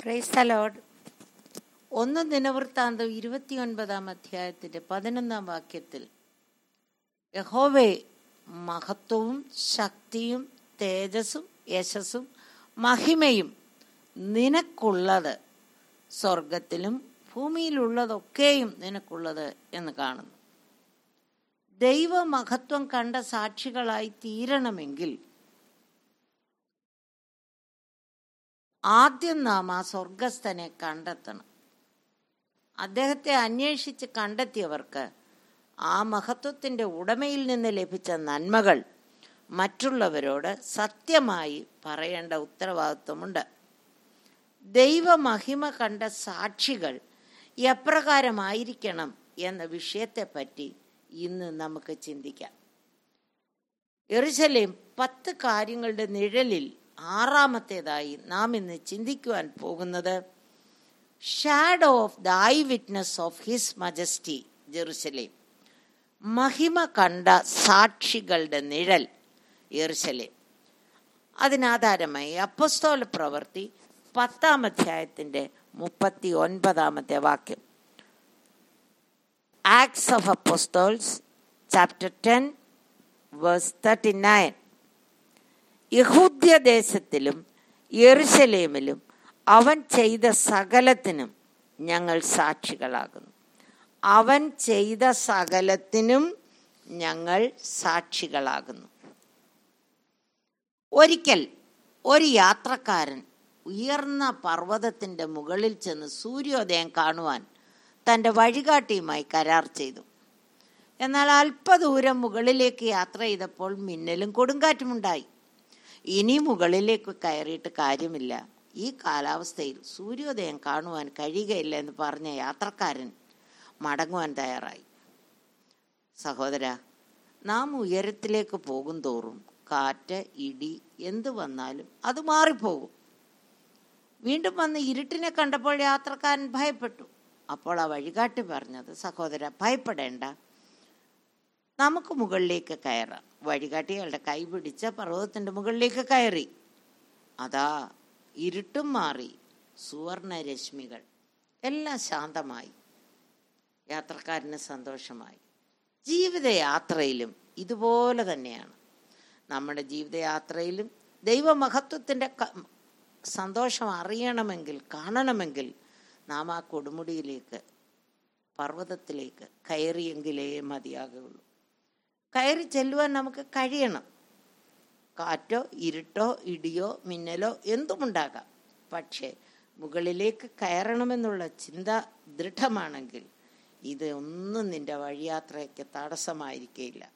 Price load ഒന്ന് ദിനവൃത്താന്തം ഇരുപത്തിയൊൻപതാം അധ്യായത്തിന്റെ പതിനൊന്നാം വാക്യത്തിൽ യഹോവേ മഹത്വവും ശക്തിയും തേജസ്സും യശസ്സും മഹിമയും നിനക്കുള്ളത് സ്വർഗത്തിലും ഭൂമിയിലുള്ളതൊക്കെയും നിനക്കുള്ളത് എന്ന് കാണുന്നു ദൈവമഹത്വം കണ്ട സാക്ഷികളായി തീരണമെങ്കിൽ ആദ്യം നാം ആ സ്വർഗസ്ഥനെ കണ്ടെത്തണം അദ്ദേഹത്തെ അന്വേഷിച്ച് കണ്ടെത്തിയവർക്ക് ആ മഹത്വത്തിന്റെ ഉടമയിൽ നിന്ന് ലഭിച്ച നന്മകൾ മറ്റുള്ളവരോട് സത്യമായി പറയേണ്ട ഉത്തരവാദിത്വമുണ്ട് ദൈവമഹിമ കണ്ട സാക്ഷികൾ എപ്രകാരമായിരിക്കണം എന്ന വിഷയത്തെപ്പറ്റി ഇന്ന് നമുക്ക് ചിന്തിക്കാം എറുസലേം പത്ത് കാര്യങ്ങളുടെ നിഴലിൽ ആറാമത്തേതായി നാം ഇന്ന് ചിന്തിക്കുവാൻ പോകുന്നത് shadow of the eyewitness of his majesty Jerusalem മഹിമ കണ്ട സാക്ഷികളുടെ നിഴൽ യെറുസലേം അതിനാധാരമായി അപ്പസ്തോല പ്രവൃത്തി പത്താം അധ്യായത്തിന്റെ മുപ്പത്തി ഒൻപതാമത്തെ വാക്യം Acts of Apostles chapter ten verse thirty nine യഹൂദ്യദേശത്തിലും യെറുസലേമിലും അവൻ ചെയ്ത സകലത്തിനും ഞങ്ങൾ സാക്ഷികളാകുന്നു അവൻ ചെയ്ത സകലത്തിനും ഞങ്ങൾ സാക്ഷികളാകുന്നു ഒരിക്കൽ ഒരു യാത്രക്കാരൻ ഉയർന്ന പർവ്വതത്തിന്റെ മുകളിൽ ചെന്ന് സൂര്യോദയം കാണുവാൻ തന്റെ വഴികാട്ടിയുമായി കരാർ ചെയ്തു എന്നാൽ അല്പദൂരം മുകളിലേക്ക് യാത്ര ചെയ്തപ്പോൾ മിന്നലും കൊടുങ്കാറ്റുമുണ്ടായി ഇനി മുകളിലേക്ക് കയറിയിട്ട് കാര്യമില്ല ഈ കാലാവസ്ഥയിൽ സൂര്യോദയം കാണുവാൻ കഴിയുകയില്ല എന്ന് പറഞ്ഞ യാത്രക്കാരൻ മടങ്ങുവാൻ തയ്യാറായി സഹോദര നാം ഉയരത്തിലേക്ക് പോകും തോറും കാറ്റ് ഇടി എന്തു വന്നാലും അത് മാറിപ്പോകും വീണ്ടും വന്ന് ഇരുട്ടിനെ കണ്ടപ്പോൾ യാത്രക്കാരൻ ഭയപ്പെട്ടു അപ്പോൾ ആ വഴികാട്ടി പറഞ്ഞത് സഹോദര ഭയപ്പെടേണ്ട നമുക്ക് മുകളിലേക്ക് കയറാം വഴികാട്ടികളുടെ കൈ പിടിച്ച പർവ്വതത്തിന്റെ മുകളിലേക്ക് കയറി അതാ ഇരുട്ടും മാറി സുവർണ രശ്മികൾ എല്ലാം ശാന്തമായി യാത്രക്കാരന് സന്തോഷമായി ജീവിതയാത്രയിലും ഇതുപോലെ തന്നെയാണ് നമ്മുടെ ജീവിതയാത്രയിലും ദൈവമഹത്വത്തിൻ്റെ സന്തോഷം അറിയണമെങ്കിൽ കാണണമെങ്കിൽ നാം ആ കൊടുമുടിയിലേക്ക് പർവ്വതത്തിലേക്ക് കയറിയെങ്കിലേ മതിയാകുള്ളൂ കയറി ചെല്ലുവാൻ നമുക്ക് കഴിയണം കാറ്റോ ഇരുട്ടോ ഇടിയോ മിന്നലോ എന്തുമുണ്ടാകാം പക്ഷേ മുകളിലേക്ക് കയറണമെന്നുള്ള ചിന്ത ദൃഢമാണെങ്കിൽ ഇത് ഒന്നും നിന്റെ വഴിയാത്രയ്ക്ക് തടസ്സമായിരിക്കില്ല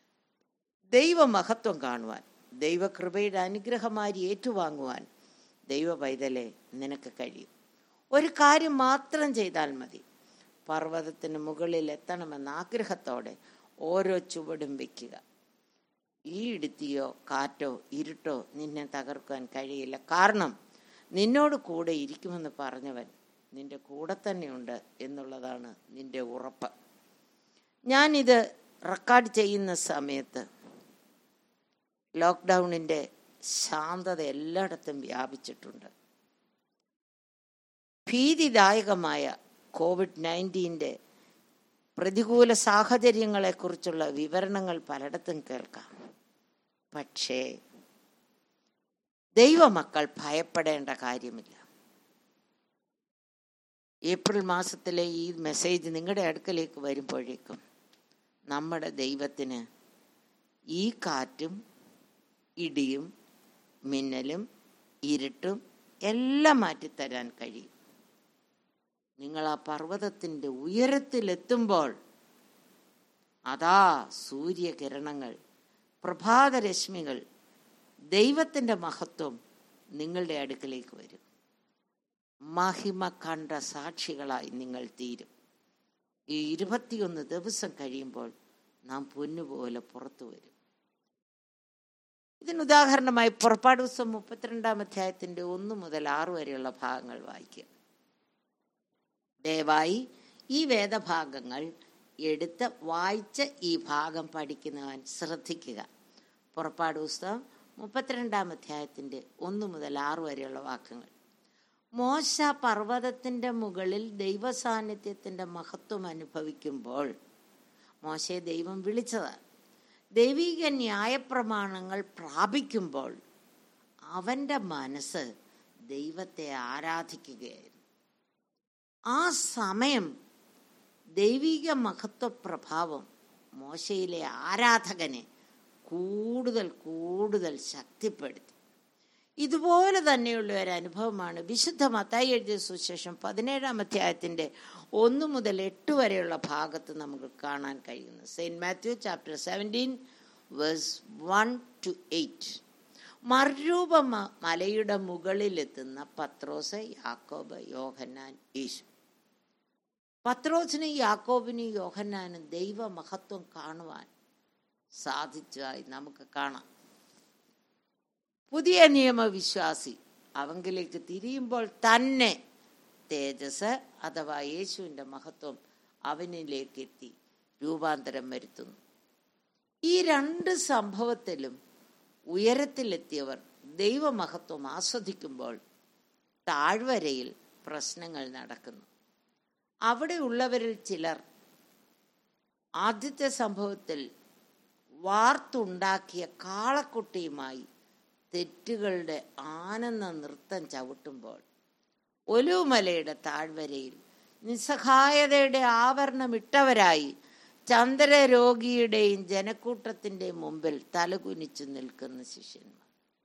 ദൈവമഹത്വം കാണുവാൻ ദൈവകൃപയുടെ അനുഗ്രഹമാരി ഏറ്റുവാങ്ങുവാൻ ദൈവ പൈതലെ നിനക്ക് കഴിയും ഒരു കാര്യം മാത്രം ചെയ്താൽ മതി പർവ്വതത്തിന് മുകളിൽ എത്തണമെന്ന ആഗ്രഹത്തോടെ ഓരോ ചുവടും വയ്ക്കുക ഈ ഇടുത്തിയോ കാറ്റോ ഇരുട്ടോ നിന്നെ തകർക്കാൻ കഴിയില്ല കാരണം നിന്നോട് കൂടെ ഇരിക്കുമെന്ന് പറഞ്ഞവൻ നിന്റെ കൂടെ തന്നെയുണ്ട് എന്നുള്ളതാണ് നിന്റെ ഉറപ്പ് ഞാനിത് റെക്കോർഡ് ചെയ്യുന്ന സമയത്ത് ലോക്ക്ഡൗണിൻ്റെ ശാന്തത എല്ലായിടത്തും വ്യാപിച്ചിട്ടുണ്ട് ഭീതിദായകമായ കോവിഡ് നയൻറ്റീൻ്റെ പ്രതികൂല സാഹചര്യങ്ങളെക്കുറിച്ചുള്ള വിവരണങ്ങൾ പലയിടത്തും കേൾക്കാം പക്ഷേ ദൈവമക്കൾ ഭയപ്പെടേണ്ട കാര്യമില്ല ഏപ്രിൽ മാസത്തിലെ ഈ മെസ്സേജ് നിങ്ങളുടെ അടുക്കലേക്ക് വരുമ്പോഴേക്കും നമ്മുടെ ദൈവത്തിന് ഈ കാറ്റും ഇടിയും മിന്നലും ഇരുട്ടും എല്ലാം മാറ്റിത്തരാൻ കഴിയും നിങ്ങൾ ആ പർവ്വതത്തിൻ്റെ ഉയരത്തിലെത്തുമ്പോൾ അതാ സൂര്യകിരണങ്ങൾ പ്രഭാതരശ്മികൾ ദൈവത്തിൻ്റെ മഹത്വം നിങ്ങളുടെ അടുക്കലേക്ക് വരും മഹിമ കണ്ട സാക്ഷികളായി നിങ്ങൾ തീരും ഈ ഇരുപത്തിയൊന്ന് ദിവസം കഴിയുമ്പോൾ നാം പൊന്നുപോലെ പുറത്തു വരും ഇതിന് ഉദാഹരണമായി പുറപ്പാട് ദിവസം മുപ്പത്തിരണ്ടാം അധ്യായത്തിന്റെ ഒന്ന് മുതൽ ആറ് വരെയുള്ള ഭാഗങ്ങൾ വായിക്കുക ദയവായി ഈ വേദഭാഗങ്ങൾ എടുത്ത് വായിച്ച് ഈ ഭാഗം പഠിക്കുന്നവൻ ശ്രദ്ധിക്കുക പുറപ്പാട് പുസ്തകം മുപ്പത്തിരണ്ടാം അധ്യായത്തിന്റെ ഒന്ന് മുതൽ ആറ് വരെയുള്ള വാക്യങ്ങൾ മോശ പർവ്വതത്തിൻ്റെ മുകളിൽ ദൈവസാന്നിധ്യത്തിൻ്റെ മഹത്വം അനുഭവിക്കുമ്പോൾ മോശയെ ദൈവം വിളിച്ചതാണ് ദൈവിക ന്യായപ്രമാണങ്ങൾ പ്രാപിക്കുമ്പോൾ അവൻ്റെ മനസ്സ് ദൈവത്തെ ആരാധിക്കുകയായിരുന്നു ആ സമയം ദൈവിക മഹത്വ പ്രഭാവം മോശയിലെ ആരാധകനെ കൂടുതൽ കൂടുതൽ ശക്തിപ്പെടുത്തി ഇതുപോലെ തന്നെയുള്ള ഒരു അനുഭവമാണ് വിശുദ്ധ മത്തായി എഴുതിയ സുശേഷം പതിനേഴാം അധ്യായത്തിൻ്റെ ഒന്ന് മുതൽ എട്ട് വരെയുള്ള ഭാഗത്ത് നമുക്ക് കാണാൻ കഴിയുന്നു Saint Matthew chapter seventeen verse one two eight മറുരൂപ മലയുടെ മുകളിലെത്തുന്ന പത്രോസ് യാക്കോബ് യോഹന്നാൻ യേശു പത്രോസിനും യാക്കോബിനും യോഹന്നാനും ദൈവമഹത്വം കാണുവാൻ സാധിച്ചതായി നമുക്ക് കാണാം പുതിയ നിയമവിശ്വാസി അവങ്കിലേക്ക് തിരിയുമ്പോൾ തന്നെ തേജസ് അഥവാ യേശുവിൻ്റെ മഹത്വം അവനിലേക്ക് എത്തി രൂപാന്തരം വരുത്തുന്നു ഈ രണ്ട് സംഭവത്തിലും ഉയരത്തിലെത്തിയവർ ദൈവമഹത്വം ആസ്വദിക്കുമ്പോൾ താഴ്വരയിൽ പ്രശ്നങ്ങൾ നടക്കുന്നു അവിടെ ഉള്ളവരിൽ ചിലർ ആദ്യത്തെ സംഭവത്തിൽ വാർത്തുണ്ടാക്കിയ കാളക്കുട്ടിയുമായി തെറ്റുകളുടെ ആനന്ദ നൃത്തം ചവിട്ടുമ്പോൾ ഒലുമലയുടെ താഴ്വരയിൽ നിസ്സഹായതയുടെ ആവരണമിട്ടവരായി ചന്ദ്രരോഗിയുടെയും ജനക്കൂട്ടത്തിൻ്റെയും മുമ്പിൽ തലകുനിച്ചു നിൽക്കുന്ന ശിഷ്യന്മാർ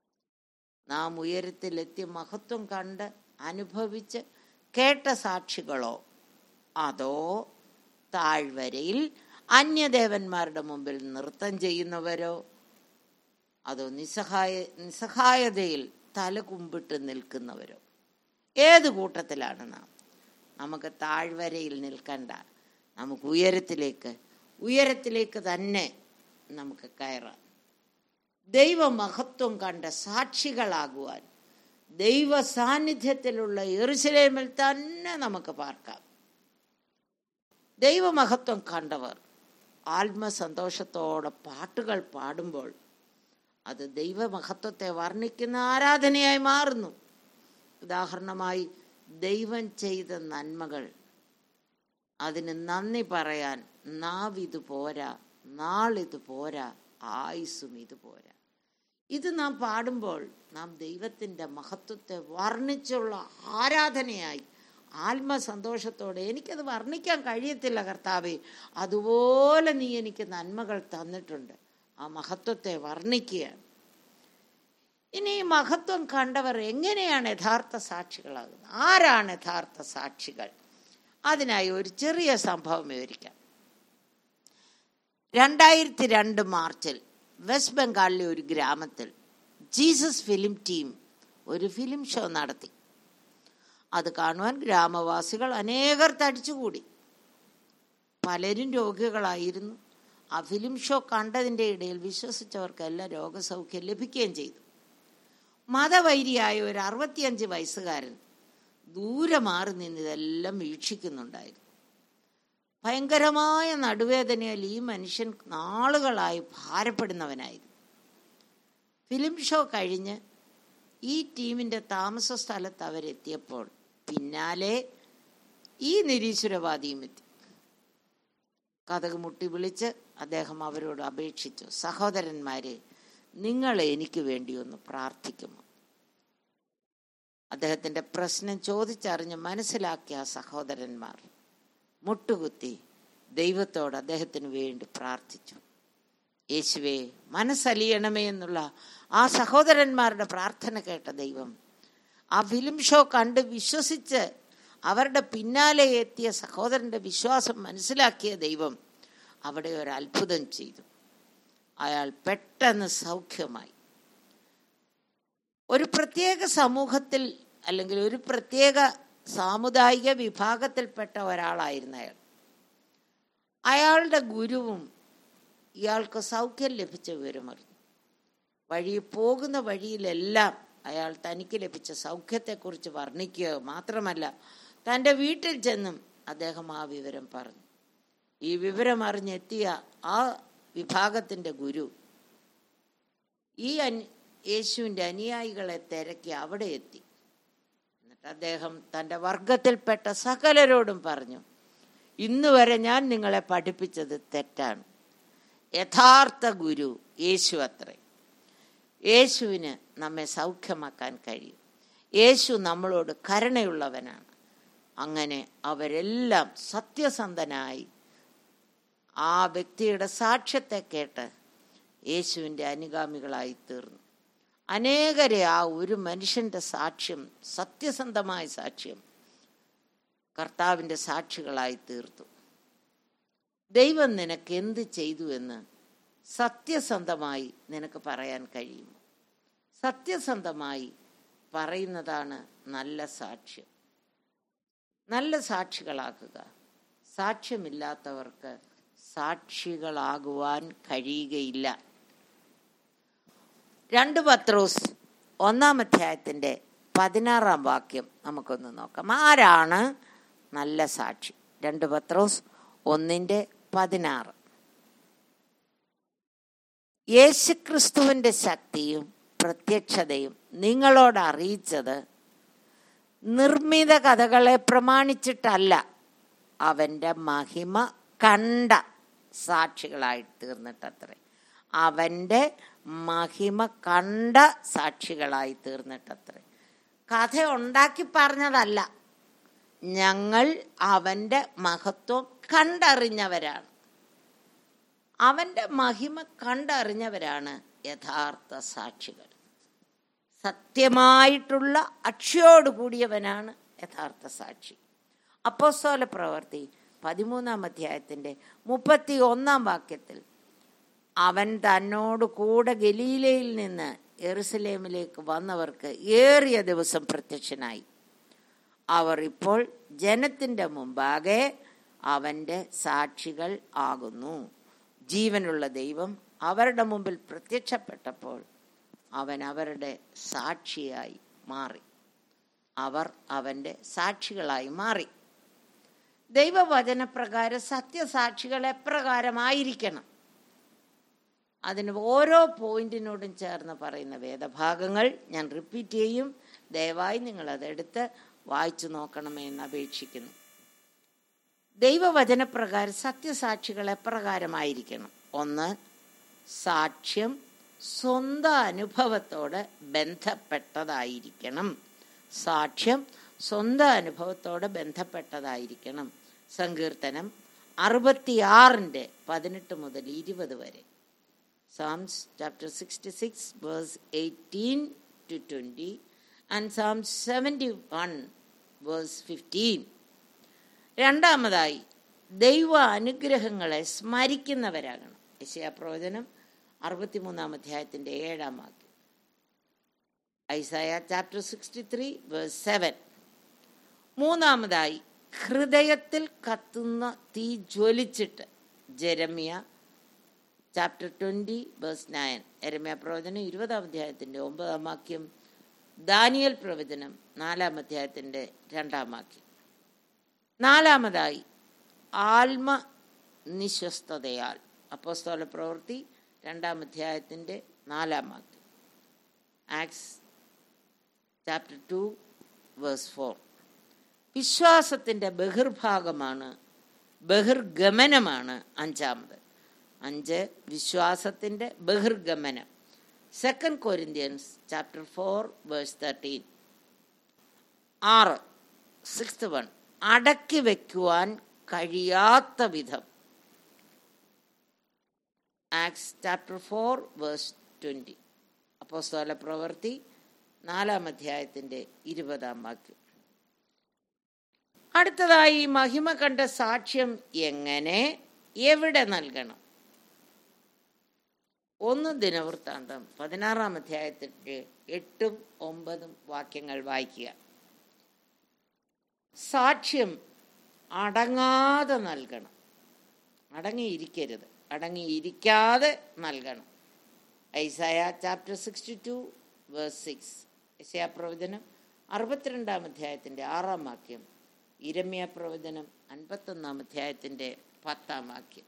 നാം ഉയരത്തിലെത്തി മഹത്വം കണ്ട് അനുഭവിച്ച് കേട്ട സാക്ഷികളോ അതോ താഴ്വരയിൽ അന്യദേവന്മാരുടെ മുമ്പിൽ നൃത്തം ചെയ്യുന്നവരോ അതോ നിസ്സഹായ നിസ്സഹായതയിൽ തല കുമ്പിട്ട് നിൽക്കുന്നവരോ ഏത് കൂട്ടത്തിലാണ് നാം നമുക്ക് താഴ്വരയിൽ നിൽക്കണ്ട നമുക്ക് ഉയരത്തിലേക്ക് ഉയരത്തിലേക്ക് തന്നെ നമുക്ക് കയറാം ദൈവമഹത്വം കണ്ട സാക്ഷികളാകുവാൻ ദൈവ സാന്നിധ്യത്തിലുള്ള എറുസലേമിൽ തന്നെ നമുക്ക് പാർക്കാം ദൈവമഹത്വം കണ്ടവർ ആത്മസന്തോഷത്തോടെ പാട്ടുകൾ പാടുമ്പോൾ അത് ദൈവമഹത്വത്തെ വർണ്ണിക്കുന്ന ആരാധനയായി മാറുന്നു ഉദാഹരണമായി ദൈവം ചെയ്ത നന്മകൾ അതിന് നന്ദി പറയാൻ നാവിത് പോരാ നാളിത് പോരാ ആയുസ്സും ഇത് പോരാ ഇത് നാം പാടുമ്പോൾ നാം ദൈവത്തിൻ്റെ മഹത്വത്തെ വർണ്ണിച്ചുള്ള ആരാധനയായി ആത്മസന്തോഷത്തോടെ എനിക്കത് വർണ്ണിക്കാൻ കഴിയത്തില്ല കർത്താവെ അതുപോലെ നീ എനിക്ക് നന്മകൾ തന്നിട്ടുണ്ട് ആ മഹത്വത്തെ വർണ്ണിക്കുകയാണ് ഇനി ഈ മഹത്വം കണ്ടവർ എങ്ങനെയാണ് യഥാർത്ഥ സാക്ഷികളാകുന്നത് ആരാണ് യഥാർത്ഥ സാക്ഷികൾ അതിനായി ഒരു ചെറിയ സംഭവം വിവരിക്കാം രണ്ടായിരത്തി രണ്ട് മാർച്ചിൽ വെസ്റ്റ് ബംഗാളിലെ ഒരു ഗ്രാമത്തിൽ ജീസസ് ഫിലിം ടീം ഒരു ഫിലിം ഷോ നടത്തി അത് കാണുവാൻ ഗ്രാമവാസികൾ അനേകർ തടിച്ചുകൂടി പലരും രോഗികളായിരുന്നു ആ ഫിലിം ഷോ കണ്ടതിൻ്റെ ഇടയിൽ വിശ്വസിച്ചവർക്കെല്ലാം രോഗസൗഖ്യം ലഭിക്കുകയും ചെയ്തു മതവൈരിയായ ഒരു അറുപത്തിയഞ്ച് വയസ്സുകാരൻ ദൂരെ മാറി നിന്ന് ഇതെല്ലാം വീക്ഷിക്കുന്നുണ്ടായിരുന്നു ഭയങ്കരമായ നടുവേദനയാൽ ഈ മനുഷ്യൻ നാളുകളായി ഭാരപ്പെടുന്നവനായിരുന്നു ഫിലിം ഷോ കഴിഞ്ഞ് ഈ ടീമിൻ്റെ താമസ സ്ഥലത്ത് അവരെത്തിയപ്പോൾ പിന്നാലെ ഈ നിരീശ്വരവാദിയും എത്തി കഥക് മുട്ടി വിളിച്ച് അദ്ദേഹം അവരോട് അപേക്ഷിച്ചു സഹോദരന്മാരെ നിങ്ങൾ എനിക്ക് വേണ്ടി ഒന്ന് പ്രാർത്ഥിക്കുമോ അദ്ദേഹത്തിൻ്റെ പ്രശ്നം ചോദിച്ചറിഞ്ഞ് മനസ്സിലാക്കിയ ആ സഹോദരന്മാർ മുട്ടുകുത്തി ദൈവത്തോട് അദ്ദേഹത്തിന് വേണ്ടി പ്രാർത്ഥിച്ചു യേശുവേ മനസ്സലിയണമേ എന്നുള്ള ആ സഹോദരന്മാരുടെ പ്രാർത്ഥന കേട്ട ദൈവം ആ ഫിലിം ഷോ കണ്ട് വിശ്വസിച്ച് അവരുടെ പിന്നാലെ എത്തിയ സഹോദരൻ്റെ വിശ്വാസം മനസ്സിലാക്കിയ ദൈവം അവിടെ ഒരു അത്ഭുതം ചെയ്തു അയാൾ പെട്ടെന്ന് സൗഖ്യമായി ഒരു പ്രത്യേക സമൂഹത്തിൽ അല്ലെങ്കിൽ ഒരു പ്രത്യേക സാമുദായിക വിഭാഗത്തിൽപ്പെട്ട ഒരാളായിരുന്നു അയാൾ അയാളുടെ ഗുരുവും ഇയാൾക്ക് സൗഖ്യം ലഭിച്ച വിവരമറിഞ്ഞു വഴി പോകുന്ന വഴിയിലെല്ലാം അയാൾ തനിക്ക് ലഭിച്ച സൗഖ്യത്തെക്കുറിച്ച് വർണ്ണിക്കുക മാത്രമല്ല തൻ്റെ വീട്ടിൽ ചെന്നും അദ്ദേഹം ആ വിവരം പറഞ്ഞു ഈ വിവരം അറിഞ്ഞെത്തിയ ആ വിഭാഗത്തിൻ്റെ ഗുരു ഈ അന് യേശുവിൻ്റെ അനുയായികളെ തിരക്കി അവിടെ എത്തി എന്നിട്ട് അദ്ദേഹം തൻ്റെ വർഗത്തിൽപ്പെട്ട സകലരോടും പറഞ്ഞു ഇന്ന് വരെ ഞാൻ നിങ്ങളെ പഠിപ്പിച്ചത് തെറ്റാണ് യഥാർത്ഥ ഗുരു യേശു അത്രേ യേശുവിന് നമ്മെ സൗഖ്യമാക്കാൻ കഴിയും യേശു നമ്മളോട് കരുണയുള്ളവനാണ് അങ്ങനെ അവരെല്ലാം സത്യസന്ധനായി ആ വ്യക്തിയുടെ സാക്ഷ്യത്തെ കേട്ട് യേശുവിൻ്റെ അനുഗാമികളായി തീർന്നു അനേകരെ ആ ഒരു മനുഷ്യന്റെ സാക്ഷ്യം സത്യസന്ധമായ സാക്ഷ്യം കർത്താവിൻ്റെ സാക്ഷികളായി തീർത്തു ദൈവം നിനക്ക് എന്ത് ചെയ്തു എന്ന് സത്യസന്ധമായി നിനക്ക് പറയാൻ കഴിയുമോ സത്യസന്ധമായി പറയുന്നതാണ് നല്ല സാക്ഷ്യം നല്ല സാക്ഷികളാക്കുക സാക്ഷ്യമില്ലാത്തവർക്ക് സാക്ഷികളാകുവാൻ കഴിയുകയില്ല രണ്ട് പത്രോസ് ഒന്നാം അധ്യായത്തിൻ്റെ പതിനാറാം വാക്യം നമുക്കൊന്ന് നോക്കാം ആരാണ് നല്ല സാക്ഷി രണ്ട് പത്രോസ് ഒന്നിൻ്റെ പതിനാറ് യേശുക്രിസ്തുവിൻ്റെ ശക്തിയും പ്രത്യക്ഷതയും നിങ്ങളോട് അറിയിച്ചത് നിർമ്മിത കഥകളെ പ്രമാണിച്ചിട്ടല്ല അവൻ്റെ മഹിമ കണ്ട സാക്ഷികളായി തീർന്നിട്ടത്രേ അവൻ്റെ മഹിമ കണ്ട സാക്ഷികളായി തീർന്നിട്ടത്രേ കഥ ഉണ്ടാക്കി പറഞ്ഞതല്ല ഞങ്ങൾ അവൻ്റെ മഹത്വം കണ്ടറിഞ്ഞവരാണ് അവൻ്റെ മഹിമ കണ്ടറിഞ്ഞവരാണ് യഥാർത്ഥ സാക്ഷികൾ സത്യമായിട്ടുള്ള അക്ഷയോട് കൂടിയവനാണ് യഥാർത്ഥ സാക്ഷി അപ്പോസ്തോല പ്രവൃത്തി പതിമൂന്നാം അധ്യായത്തിൻ്റെ മുപ്പത്തി ഒന്നാം വാക്യത്തിൽ അവൻ തന്നോട് കൂടെ ഗലീലയിൽ നിന്ന് എറുസലേമിലേക്ക് വന്നവർക്ക് ഏറിയ ദിവസം പ്രത്യക്ഷനായി അവർ ഇപ്പോൾ ജനത്തിൻ്റെ മുമ്പാകെ അവൻ്റെ സാക്ഷികൾ ആകുന്നു ജീവനുള്ള ദൈവം അവരുടെ മുമ്പിൽ പ്രത്യക്ഷപ്പെട്ടപ്പോൾ അവൻ അവരുടെ സാക്ഷിയായി മാറി അവർ അവൻ്റെ സാക്ഷികളായി മാറി ദൈവവചനപ്രകാരം സത്യസാക്ഷികൾ എപ്രകാരമായിരിക്കണം അതിന് ഓരോ പോയിന്റിനോടും ചേർന്ന് പറയുന്ന വേദഭാഗങ്ങൾ ഞാൻ റിപ്പീറ്റ് ചെയ്യും ദയവായി നിങ്ങൾ അതെടുത്ത് വായിച്ചു നോക്കണമേ എന്ന് അപേക്ഷിക്കുന്നു ദൈവവചനപ്രകാരം സത്യസാക്ഷികൾ എപ്രകാരമായിരിക്കണം ഒന്ന് സാക്ഷ്യം സ്വന്തം അനുഭവത്തോട് ബന്ധപ്പെട്ടതായിരിക്കണം സാക്ഷ്യം സ്വന്തം അനുഭവത്തോട് ബന്ധപ്പെട്ടതായിരിക്കണം സങ്കീർത്തനം അറുപത്തിയാറിൻ്റെ പതിനെട്ട് മുതൽ ഇരുപത് വരെ Psalms chapter 66, verse 18 to 20, and Psalm 71, verse 15. രണ്ടാമതായി ദൈവ അനുഗ്രഹങ്ങളെ സ്മരിക്കുന്നവരാകണം യശയാപ്രവചനം അറുപത്തിമൂന്നാം അധ്യായത്തിൻ്റെ ഏഴാം വാക്യം Isaiah chapter sixty three verse seven മൂന്നാമതായി ഹൃദയത്തിൽ കത്തുന്ന തീ ജ്വലിച്ചിട്ട് Jeremiah chapter twenty verse nine എരമ്യ പ്രവചനം ഇരുപതാം അധ്യായത്തിൻ്റെ ഒമ്പതാം വാക്യം ദാനിയൽ പ്രവചനം നാലാം അധ്യായത്തിൻ്റെ രണ്ടാം വാക്യം നാലാമതായി ആത്മ നിശ്വസ്തതയാൽ അപ്പോസ്തോല പ്രവൃത്തി രണ്ടാം അധ്യായത്തിൻ്റെ നാലാം വാക്യം Acts chapter two verse four വിശ്വാസത്തിൻ്റെ ബഹിർഭാഗമാണ് ബഹിർഗമനമാണ് അഞ്ചാമത് അഞ്ച് വിശ്വാസത്തിൻ്റെ ബഹിർഗമനം second Corinthians chapter four verse thirteen ആറ് സിക്സ്ത് വൺ അടക്കി വയ്ക്കുവാൻ കഴിയാത്ത വിധം Acts chapter four verse twenty അപ്പോസ്തോല പ്രവൃത്തി നാലാം അധ്യായത്തിൻ്റെ ഇരുപതാം വാക്യം അടുത്തതായി മഹിമ കണ്ട സാക്ഷ്യം എങ്ങനെ എവിടെ നൽകണം ഒന്ന് ദിനവൃത്താന്തം പതിനാറാം അധ്യായത്തിൻ്റെ എട്ടും ഒമ്പതും വാക്യങ്ങൾ വായിക്കുക സാക്ഷ്യം അടങ്ങാതെ നൽകണം അടങ്ങിയിരിക്കരുത് അടങ്ങിയിരിക്കാതെ നൽകണം Isaiah chapter sixty two verse six യശയാ പ്രവചനം അറുപത്തിരണ്ടാം അധ്യായത്തിൻ്റെ ആറാം വാക്യം ഇരമ്യ പ്രവചനം അൻപത്തൊന്നാം അധ്യായത്തിൻ്റെ പത്താം വാക്യം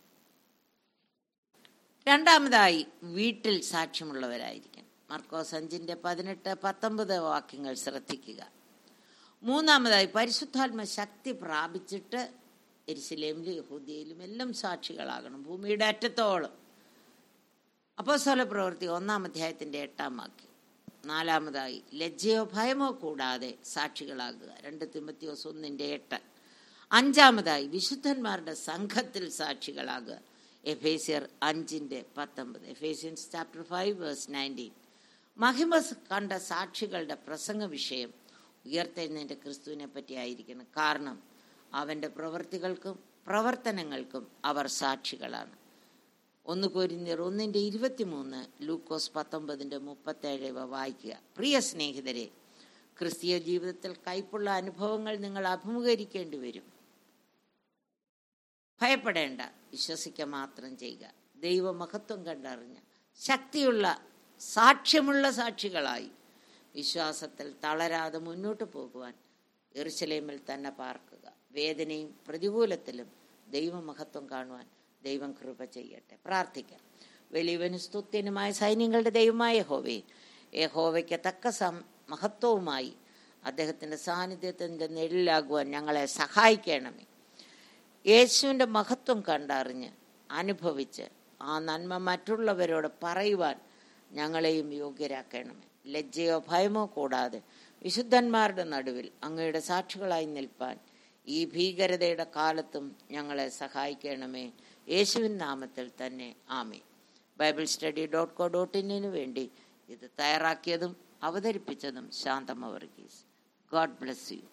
രണ്ടാമതായി വീട്ടിൽ സാക്ഷ്യമുള്ളവരായിരിക്കണം മർക്കോസ് അഞ്ചിൻ്റെ പതിനെട്ട് പത്തൊമ്പത് വാക്യങ്ങൾ ശ്രദ്ധിക്കുക മൂന്നാമതായി പരിശുദ്ധാത്മ ശക്തി പ്രാപിച്ചിട്ട് എരിശിലേമിലും യഹൂദിയയിലും എല്ലാം സാക്ഷികളാകണം ഭൂമിയുടെ അറ്റത്തോളം അപ്പോസ്തല പ്രവൃത്തി ഒന്നാം അധ്യായത്തിൻ്റെ എട്ടാം വാക്യം നാലാമതായി ലജ്ജയോ ഭയമോ കൂടാതെ സാക്ഷികളാകുക രണ്ട് തിമത്തിയോസ് ഒന്നിൻ്റെ എട്ട് അഞ്ചാമതായി വിശുദ്ധന്മാരുടെ സംഘത്തിൽ സാക്ഷികളാകുക എഫേസിയർ അഞ്ചിൻ്റെ പത്തൊമ്പത് Ephesians chapter five verse nineteen മഹിമ കണ്ട സാക്ഷികളുടെ പ്രസംഗ വിഷയം ഉയർത്തെഴുന്നേൻ്റെ ക്രിസ്തുവിനെ പറ്റി ആയിരിക്കണം കാരണം അവൻ്റെ പ്രവൃത്തികൾക്കും പ്രവർത്തനങ്ങൾക്കും അവർ സാക്ഷികളാണ് ഒന്ന് കൊരിന്തിയർ ഒന്നിൻ്റെ ഇരുപത്തിമൂന്ന് ലൂക്കോസ് പത്തൊമ്പതിൻ്റെ മുപ്പത്തേഴ് ഇവ വായിക്കുക പ്രിയ സ്നേഹിതരെ ക്രിസ്തീയ ജീവിതത്തിൽ കൈപ്പുള്ള അനുഭവങ്ങൾ നിങ്ങൾ അഭിമുഖീകരിക്കേണ്ടി വരും ഭയപ്പെടേണ്ട വിശ്വസിക്കുക മാത്രം ചെയ്യുക ദൈവമഹത്വം കണ്ടറിഞ്ഞ് ശക്തിയുള്ള സാക്ഷ്യമുള്ള സാക്ഷികളായി വിശ്വാസത്തിൽ തളരാതെ മുന്നോട്ട് പോകുവാൻ എറുസലേമിൽ തന്നെ പാർക്കുക വേദനയും പ്രതികൂലത്തിലും ദൈവമഹത്വം കാണുവാൻ ദൈവം കൃപ ചെയ്യട്ടെ പ്രാർത്ഥിക്കാം വലിയവനും സ്തുത്യനുമായ സൈന്യങ്ങളുടെ ദൈവമായ ഹോവേ യഹോവയ്ക്ക് തക്ക സം മഹത്വവുമായി അദ്ദേഹത്തിൻ്റെ സാന്നിധ്യത്തിൻ്റെ നിഴലിലാകുവാൻ ഞങ്ങളെ സഹായിക്കണമേ യേശുവിൻ്റെ മഹത്വം കണ്ടറിഞ്ഞ് അനുഭവിച്ച് ആ നന്മ മറ്റുള്ളവരോട് പറയുവാൻ ഞങ്ങളെയും യോഗ്യരാക്കണമേ ലജ്ജയോ ഭയമോ കൂടാതെ വിശുദ്ധന്മാരുടെ നടുവിൽ അങ്ങയുടെ സാക്ഷികളായി നിൽപ്പാൻ ഈ ഭീകരതയുടെ കാലത്തും ഞങ്ങളെ സഹായിക്കണമേ യേശുവിൻ നാമത്തിൽ തന്നെ ആമേ Bible study dot co dot ഇന്നിനു വേണ്ടി ഇത് തയ്യാറാക്കിയതും അവതരിപ്പിച്ചതും Shanthama Varghese God bless U